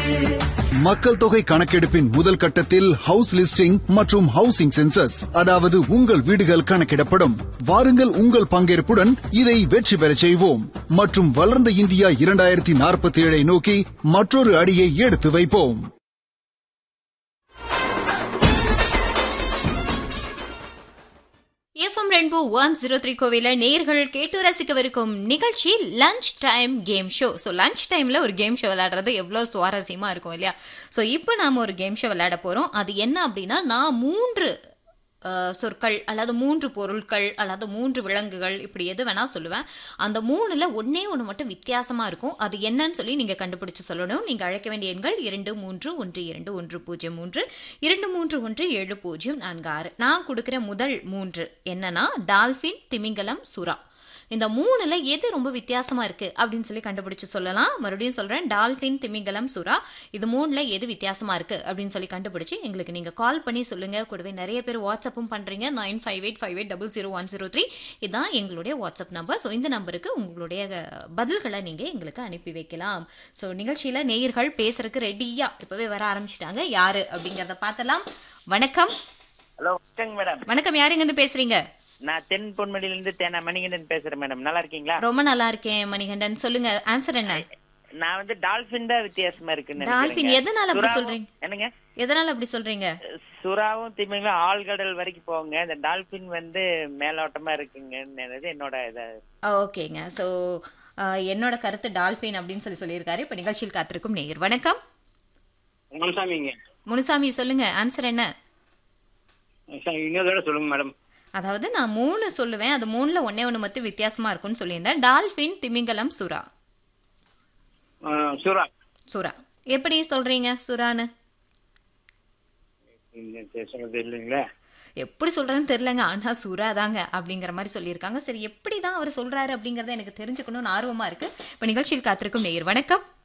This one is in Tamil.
மக்கள் தொகை கணக்கெடுப்பின் முதல் கட்டத்தில் ஹவுஸ் லிஸ்டிங் மற்றும் ஹவுசிங் சென்சஸ் அதாவது உங்கள் வீடுகள் கணக்கிடப்படும் வாருங்கள் உங்கள் பங்கேற்புடன் இதை வெற்றி பெறச் செய்வோம் மற்றும் வளர்ந்த இந்தியா இரண்டாயிரத்தி நாற்பத்தி ஏழை நோக்கி மற்றொரு அடியை எடுத்து வைப்போம் FM Rainbow one zero three கோவில நேர்கள் கேட்டு ரசிக்கவிருக்கும் நிகழ்ச்சி lunch time game show so lunch டைமில் ஒரு கேம் ஷோ விளையாடுறது எவ்வளோ சுவாரஸ்யமாக இருக்கும் இல்லையா ஸோ இப்போ நாம் ஒரு கேம் ஷோ விளையாட போகிறோம் அது என்ன அப்படின்னா நான் மூன்று அஹ், சொற்கள் அல்லது மூன்று பொருட்கள் அல்லது மூன்று விலங்குகள் இப்படி எது வேணா சொல்லுவேன் அந்த மூணுல ஒண்ணே ஒன்று மட்டும் வித்தியாசமா இருக்கும் அது என்னன்னு சொல்லி நீங்க கண்டுபிடிச்சு சொல்லணும் நீங்க அழைக்க வேண்டிய எண்கள் இரண்டு மூன்று ஒன்று இரண்டு ஒன்று பூஜ்ஜியம் மூன்று இரண்டு மூன்று ஒன்று ஏழு பூஜ்ஜியம் நான்கு ஆறு நான் கொடுக்குற முதல் மூன்று என்னன்னா டால்பின் திமிங்கலம் சுறா இந்த மூணுல எது ரொம்ப வித்தியாசமா இருக்கு அப்படின்னு சொல்லி கண்டுபிடிச்சு சொல்லலாம் மறுபடியும் சொல்றேன் டால்பின் திமிங்கலம் சுறா இது மூணுல எது வித்தியாசமா இருக்கு அப்படின்னு சொல்லி கண்டுபிடிச்சு எங்களுக்கு நீங்க கால் பண்ணி சொல்லுங்க கூடவே நிறைய பேர் வாட்ஸ்அப்பும் பண்றீங்க nine five eight five eight double zero one zero three இதுதான் எங்களுடைய வாட்ஸ்அப் நம்பர் ஸோ இந்த நம்பருக்கு உங்களுடைய அஹ், பதில்களை நீங்க எங்களுக்கு அனுப்பி வைக்கலாம் ஸோ நிகழ்ச்சியில நேயர்கள் பேசுறதுக்கு ரெடியா இப்பவே வர ஆரம்பிச்சிட்டாங்க யாரு அப்படிங்கறத பார்த்தலாம் வணக்கம் ஹலோ வணக்கங்க மேடம் வணக்கம் யாருங்க இருந்து பேசுறீங்க நான் தென் பொன்மடியில இருந்து தேனா மணிகண்டன் பேசுறேன் மேடம் நல்லா இருக்கீங்களா ரொம்ப நல்லா இருக்கேன் மணிகண்டன் சொல்லுங்க ஆன்சர் என்ன நான் வந்து டால்பின் தான் வித்தியாசமா இருக்குன்னு டால்பின் நினைக்கிறேங்க. எதனால அப்படி சுறாவும்- சொல்றீங்க என்னங்க எதனால அப்படி சொல்றீங்க சுறாவும் திமிங்களும் ஆழ்கடல் வரைக்கும் போங்க இந்த டால்பின் வந்து மேலோட்டமா இருக்குங்கன்னு என்னோட இத ஓகேங்க ஸோ என்னோட கருத்து டால்பின் அப்படின்னு சொல்லி சொல்லியிருக்காரு இப்போ நிகழ்ச்சியில் காத்திருக்கும் நேயர் வணக்கம் மனசாமிங்க முனுசாமி சொல்லுங்க ஆன்சர் என்ன சார் இன்னொரு தடவை சொல்லுங்க மேடம் அதாவது நான் மூணு சொல்லுவேன் அது மூணுல ஒண்ணே ஒன்று மட்டும் வித்தியாசமா இருக்கும்னு சொல்லியிருந்தேன் டால்பின் திமிங்கலம் சுறா ஆ, சுறா சுறா எப்படி சொல்றீங்க சுறான்னு இந்த சொல்றது இல்லைங்களா எப்படி சொல்றதுன்னு தெரியலங்க ஆனா சுறா தாங்க அப்படிங்கிற மாதிரி சொல்லியிருக்காங்க சரி எப்படி தான் அவர் சொல்றாரு அப்படிங்கறத எனக்கு தெரிஞ்சுக்கணும்னு ஆர்வமா இருக்கு இப்போ நிகழ்ச்சியில் காத்திருக்கும் நேயர் வணக்கம்